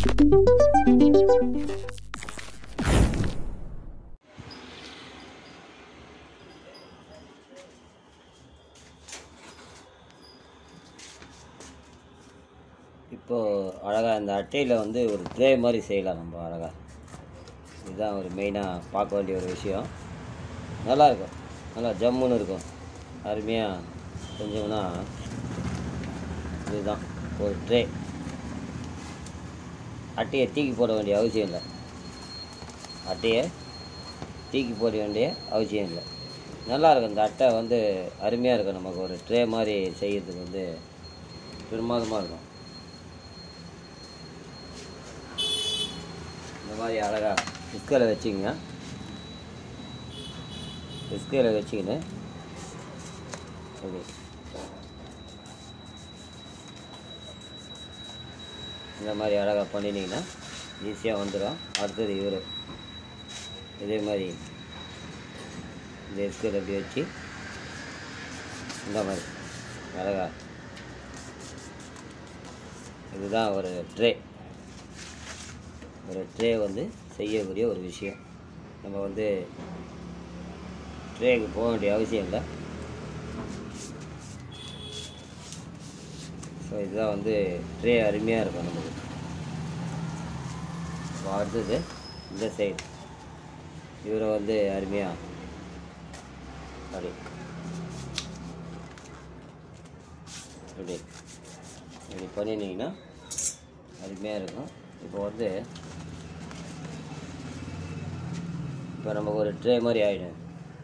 இப்போது அழகாக இந்த அட்டையில் வந்து ஒரு ட்ரே மாதிரி செய்யலாம் நம்ம அழகாக இதுதான் ஒரு மெயினாக பார்க்க வேண்டிய ஒரு விஷயம் நல்லா இருக்கும் நல்லா ஜம்முன்னு இருக்கும் அருமையாக செஞ்சோம்னா இதுதான் ஒரு ட்ரே அட்டையை தூக்கி போட வேண்டிய அவசியம் இல்லை அட்டையை தூக்கி போட வேண்டிய அவசியம் இல்லை நல்லா இருக்கும் இந்த அட்டை வந்து அருமையாக இருக்கும் நமக்கு ஒரு ட்ரே மாதிரி செய்யறதுக்கு வந்து பிரமாதமாக இருக்கும் இந்த மாதிரி அழகாக டிஸ்கில் வச்சுக்கங்க டிஸ்கில் வச்சுக்கின்னு அப்படி இந்த மாதிரி அழகாக பண்ணினீங்கன்னா ஈஸியாக வந்துடும் அடுத்தது இவர் இதே மாதிரி இந்த எஸ்கேல் அப்படி வச்சு இந்த மாதிரி அழகா இதுதான் ஒரு ட்ரே ஒரு ட்ரே வந்து செய்யக்கூடிய ஒரு விஷயம் நம்ம வந்து ட்ரேக்கு போக வேண்டிய அவசியம் இல்லை ஸோ இதுதான் வந்து ட்ரே அருமையாக இருக்கும் நமக்கு இப்போ அடுத்தது இந்த சைடு இவரை வந்து அருமையாக அப்படி இப்படி இப்படி பண்ணினீங்கன்னா அருமையாக இருக்கும் இப்போ வந்து இப்போ நமக்கு ஒரு ட்ரே மாதிரி ஆகிடும்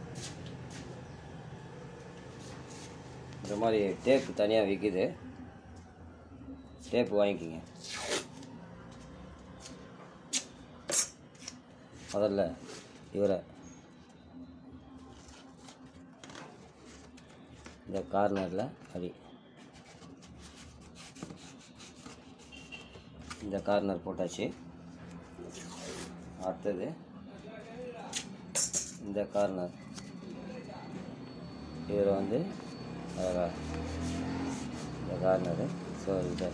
இந்த மாதிரி டேப்பு தனியாக விற்கிது டேப்பு வாங்கிக்கிங்க முதல்ல இவரை இந்த கார்னரில் அடி இந்த கார்னர் போட்டாச்சு அடுத்தது இந்த கார்னர் இதில் வந்து அழகா இந்த கார்னரு ஸோ இது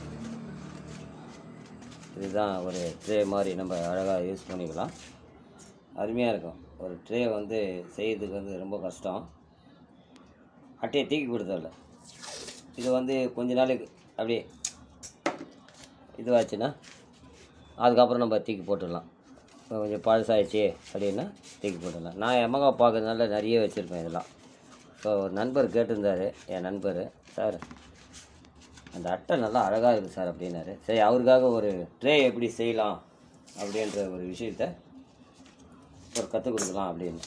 இதுதான் ஒரு ட்ரே மாதிரி நம்ம அழகாக யூஸ் பண்ணிக்கலாம் அருமையாக இருக்கும் ஒரு ட்ரே வந்து செய்யறதுக்கு வந்து ரொம்ப கஷ்டம் அட்டையை தூக்கி கொடுத்ததில்ல இது வந்து கொஞ்ச நாளைக்கு அப்படியே இதுவாச்சுன்னா அதுக்கப்புறம் நம்ம தூக்கி போட்டுடலாம் இப்போ கொஞ்சம் பழசாயிடுச்சு அப்படின்னா தூக்கி போட்டுடலாம் நான் என் மகா பார்க்கறதுனால நிறைய வச்சுருப்பேன் இதெல்லாம் ஸோ ஒரு நண்பர் கேட்டிருந்தாரு என் நண்பர் சார் அந்த அட்டை நல்லா அழகாக இருக்குது சார் அப்படின்னாரு சரி அவருக்காக ஒரு ட்ரே எப்படி செய்யலாம் அப்படின்ற ஒரு விஷயத்த ஒரு கற்றுக் கொடுக்கலாம் அப்படின்னு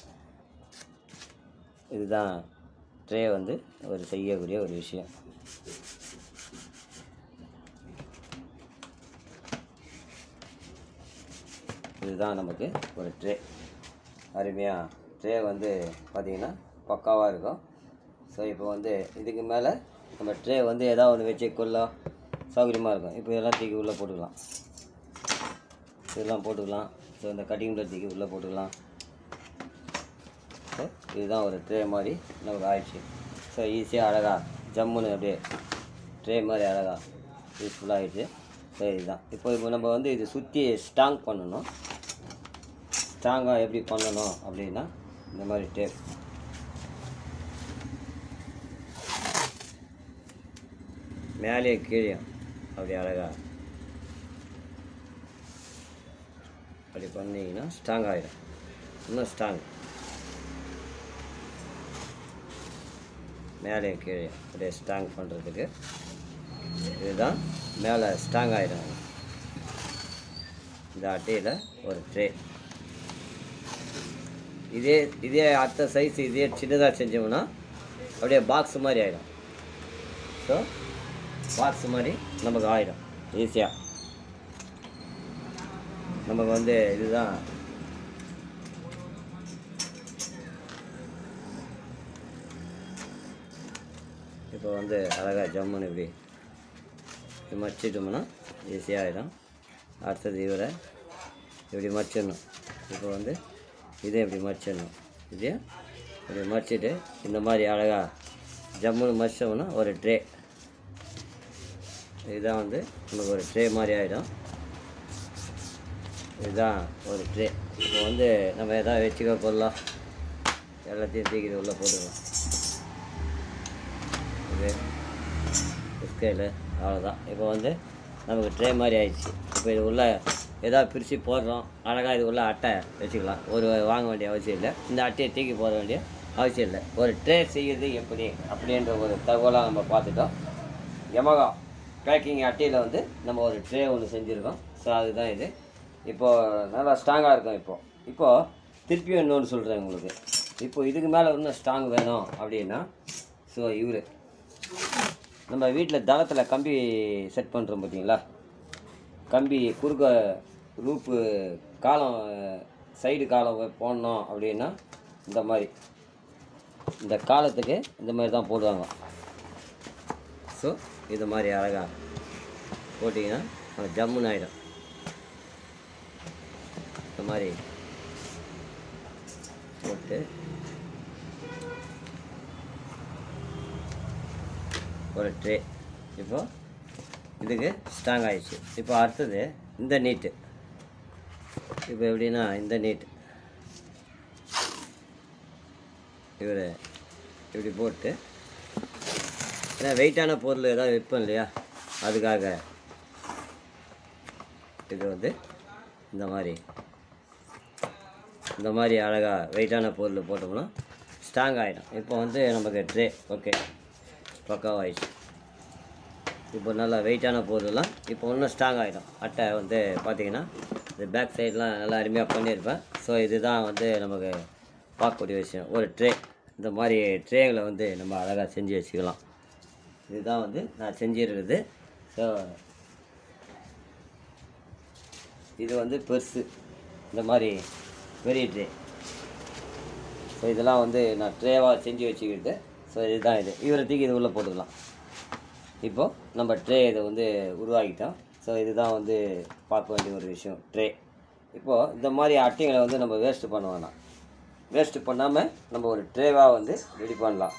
இதுதான் ட்ரே வந்து ஒரு செய்யக்கூடிய ஒரு விஷயம் இதுதான் நமக்கு ஒரு ட்ரே அருமையாக ட்ரே வந்து பார்த்திங்கன்னா பக்காவாக இருக்கும் ஸோ இப்போ வந்து இதுக்கு மேலே நம்ம ட்ரே வந்து ஏதாவது ஒன்று வச்சு கொள்ள சௌகரியமாக இருக்கும் இப்போ இதெல்லாம் தூக்கி உள்ளே போட்டுக்கலாம் இதெல்லாம் போட்டுக்கலாம் ஸோ இந்த கட்டிங் பிளேட் தூக்கி உள்ளே போட்டுக்கலாம் ஸோ இதுதான் ஒரு ட்ரே மாதிரி நமக்கு ஆயிடுச்சு ஸோ ஈஸியாக அழகாக ஜம்முன்னு அப்படியே ட்ரே மாதிரி அழகாக யூஸ்ஃபுல்லாக ஆயிடுச்சு ஸோ இதுதான் இப்போ இப்போ நம்ம வந்து இது சுற்றி ஸ்ட்ராங் பண்ணணும் ஸ்ட்ராங்காக எப்படி பண்ணணும் அப்படின்னா இந்த மாதிரி டேப் மேலே கீழே அப்படி அழகாக அப்படி பண்ணீங்கன்னா ஸ்ட்ராங் ஆகிடும் இன்னும் ஸ்ட்ராங் மேலே கீழே அப்படியே ஸ்ட்ராங் பண்ணுறதுக்கு இதுதான் மேலே ஸ்ட்ராங் ஆகிடும் இந்த அட்டையில் ஒரு ட்ரே இதே இதே அத்தை சைஸ் இதே சின்னதாக செஞ்சோம்னா அப்படியே பாக்ஸ் மாதிரி ஆகிடும் ஸோ பாக்ஸ் மாதிரி நமக்கு ஆகிடும் ஈஸியாக நமக்கு வந்து இதுதான் இப்போ வந்து அழகாக ஜம்முன்னு இப்படி இப்படி மடிச்சிட்டோம்னா ஈஸியாக ஆகிடும் அடுத்தது இவரை இப்படி மடிச்சிடணும் இப்போ வந்து இதே இப்படி மடிச்சிடணும் இதே இப்படி மடிச்சிட்டு இந்த மாதிரி அழகாக ஜம்முன்னு மடிச்சோம்னா ஒரு ட்ரே இதுதான் வந்து நமக்கு ஒரு ட்ரே மாதிரி ஆகிடும் இதுதான் ஒரு ட்ரே இப்போ வந்து நம்ம எதாவது வச்சுக்க பொருளா எல்லாத்தையும் தூக்கி இது உள்ளே போட்டுக்கலாம் இது ஸ்கேலு அவ்வளோதான் இப்போ வந்து நமக்கு ட்ரே மாதிரி ஆயிடுச்சு இப்போ இது உள்ள ஏதாவது பிரித்து போடுறோம் அழகாக இது உள்ள அட்டை வச்சுக்கலாம் ஒரு வாங்க வேண்டிய அவசியம் இல்லை இந்த அட்டையை தூக்கி போட வேண்டிய அவசியம் இல்லை ஒரு ட்ரே செய்கிறது எப்படி அப்படின்ற ஒரு தகவலாக நம்ம பார்த்துட்டோம் யமகா பேக்கிங் அட்டையில் வந்து நம்ம ஒரு ட்ரே ஒன்று செஞ்சுருக்கோம் ஸோ அதுதான் இது இப்போது நல்லா ஸ்ட்ராங்காக இருக்கும் இப்போது இப்போது திருப்பியும் இன்னொன்று சொல்கிறேன் உங்களுக்கு இப்போ இதுக்கு மேலே இன்னும் ஸ்ட்ராங் வேணும் அப்படின்னா ஸோ இவர் நம்ம வீட்டில் தளத்தில் கம்பி செட் பண்ணுறோம் பார்த்தீங்களா கம்பி குறுக்க ரூப்பு காலம் சைடு காலம் போடணும் அப்படின்னா இந்த மாதிரி இந்த காலத்துக்கு இந்த மாதிரி தான் போடுவாங்க ஸோ இது மாதிரி அழகாக போட்டிங்கன்னா அது ஜம்முன்னு ஆகிடும் இந்த மாதிரி போட்டு ஒரு ட்ரே இப்போ இதுக்கு ஸ்ட்ராங் ஆயிடுச்சு இப்போ அடுத்தது இந்த நீட்டு இப்போ எப்படின்னா இந்த நீட் இவர் இப்படி போட்டு ஏன்னா வெயிட்டான பொருள் ஏதாவது வைப்போம் இல்லையா அதுக்காக இது வந்து இந்த மாதிரி இந்த மாதிரி அழகாக வெயிட்டான பொருள் போட்டோம்னா ஸ்ட்ராங் ஆகிடும் இப்போ வந்து நமக்கு ட்ரே ஓகே பக்காவாயிடுச்சு இப்போ நல்லா வெயிட்டான பொருள்லாம் இப்போ இன்னும் ஸ்ட்ராங் ஆகிடும் அட்டை வந்து பார்த்தீங்கன்னா இந்த பேக் சைட்லாம் நல்லா அருமையாக பண்ணியிருப்பேன் ஸோ இதுதான் வந்து நமக்கு பார்க்கக்கூடிய விஷயம் ஒரு ட்ரே இந்த மாதிரி ட்ரேகளை வந்து நம்ம அழகாக செஞ்சு வச்சுக்கலாம் இதுதான் வந்து நான் செஞ்சிருக்குது ஸோ இது வந்து பெருசு இந்த மாதிரி பெரிய ட்ரே ஸோ இதெல்லாம் வந்து நான் ட்ரேவாக செஞ்சு வச்சுக்கிட்டு ஸோ இதுதான் இது இவரை தூக்கி இது உள்ளே போட்டுக்கலாம் இப்போது நம்ம ட்ரே இதை வந்து உருவாக்கிட்டோம் ஸோ இதுதான் வந்து பார்க்க வேண்டிய ஒரு விஷயம் ட்ரே இப்போது இந்த மாதிரி அட்டைகளை வந்து நம்ம வேஸ்ட்டு பண்ண வேணாம் வேஸ்ட்டு பண்ணாமல் நம்ம ஒரு ட்ரேவாக வந்து ரெடி பண்ணலாம்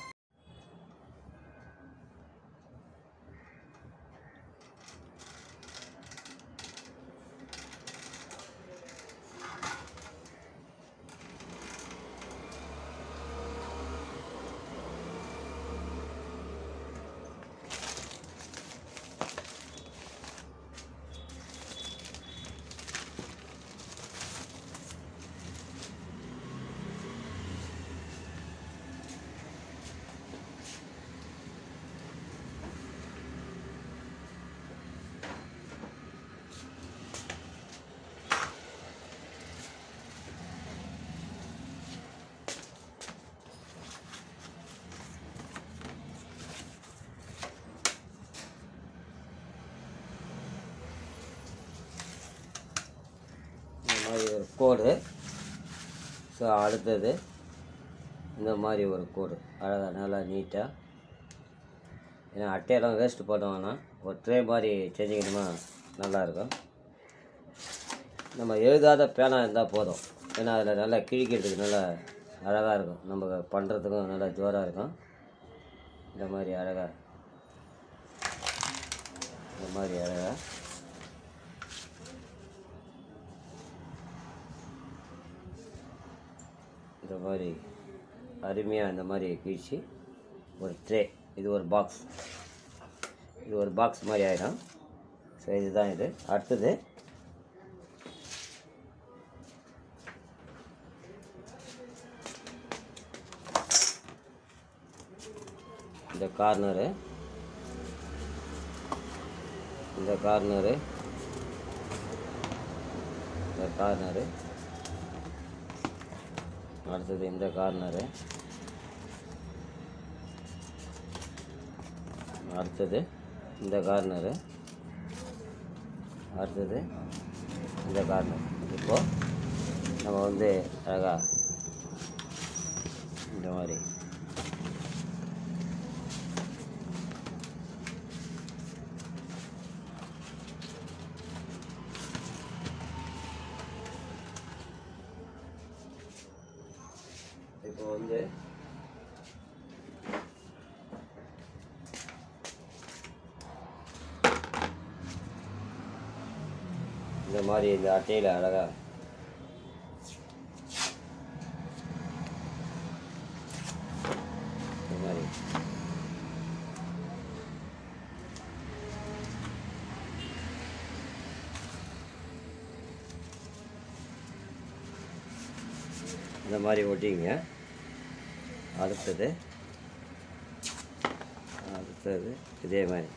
இந்த மாதிரி ஒரு கோடு ஸோ அடுத்தது இந்த மாதிரி ஒரு கோடு அழகாக நல்லா நீட்டாக ஏன்னா அட்டையெல்லாம் வேஸ்ட்டு போட வேணாம் ஒரு ட்ரே மாதிரி செஞ்சுக்கிட்டோமா நல்லாயிருக்கும் நம்ம எழுதாத பேனா இருந்தால் போதும் ஏன்னா அதில் நல்லா கிழிக்கிறதுக்கு நல்லா அழகாக இருக்கும் நம்ம பண்ணுறதுக்கும் நல்லா ஜோராக இருக்கும் இந்த மாதிரி அழகாக இந்த மாதிரி அழகாக இந்த மாதிரி அருமையாக இந்த மாதிரி கிழிச்சு ஒரு ட்ரே இது ஒரு பாக்ஸ் இது ஒரு பாக்ஸ் மாதிரி ஆகிடும் ஸோ இதுதான் இது அடுத்தது இந்த கார்னரு இந்த கார்னரு இந்த கார்னரு அடுத்தது இந்த கார்னரு அடுத்தது இந்த கார்னரு அடுத்தது இந்த கார்னர் இப்போது நம்ம வந்து அழகாக இந்த மாதிரி இப்போ வந்து இந்த மாதிரி இந்த அட்டையில் அழகாக இந்த மாதிரி இந்த மாதிரி ஒட்டிங்க அடுத்தது அடுத்தது இதே மாதிரி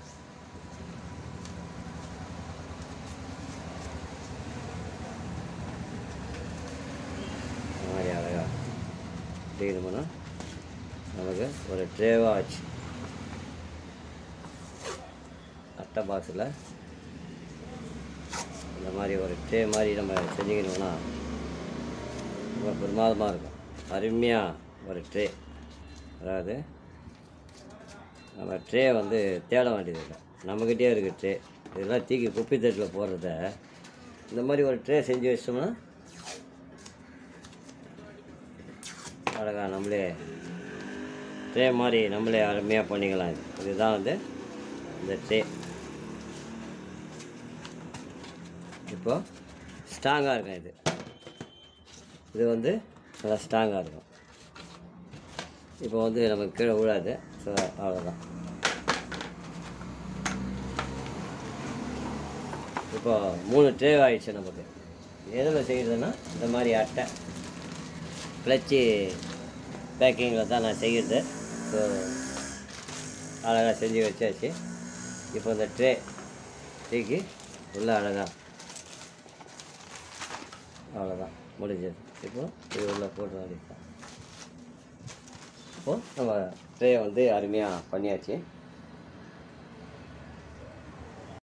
இந்த மாதிரி அழகா ஒட்டிக்கணும்னா நமக்கு ஒரு ட்ரேவாக ஆச்சு அட்டை பாக்ஸில் இந்த மாதிரி ஒரு ட்ரே மாதிரி நம்ம செஞ்சுக்கணும்னா ரொம்ப பிரமாதமாக இருக்கும் அருமையாக ஒரு ட்ரே அதாவது நம்ம ட்ரே வந்து தேட வேண்டியதில்லை நம்மக்கிட்டே இருக்குது ட்ரே இதெல்லாம் தூக்கி குப்பை தட்டில் போடுறத இந்த மாதிரி ஒரு ட்ரே செஞ்சு வச்சிட்டோம்னா அழகா நம்மளே ட்ரே மாதிரி நம்மளே அருமையாக பண்ணிக்கலாம் இது இதுதான் வந்து இந்த ட்ரே இப்போ ஸ்ட்ராங்காக இருக்கும் இது இது வந்து நல்லா ஸ்ட்ராங்காக இருக்கும் இப்போ வந்து நமக்கு கீழே விழாது ஸோ அவ்வளோதான் இப்போ மூணு ட்ரே ஆயிடுச்சு நமக்கு எதில் செய்கிறதுன்னா இந்த மாதிரி அட்டை கிளச்சி பேக்கிங்கில் தான் நான் செய்கிறது ஸோ அழகாக செஞ்சு வச்சாச்சு இப்போ இந்த ட்ரே தூக்கி உள்ள அழகாக அவ்வளோதான் முடிஞ்சது இப்போ இது உள்ள போட்டு வேண்டியதுதான் இப்போது நம்ம ட்ரே வந்து அருமையாக பண்ணியாச்சு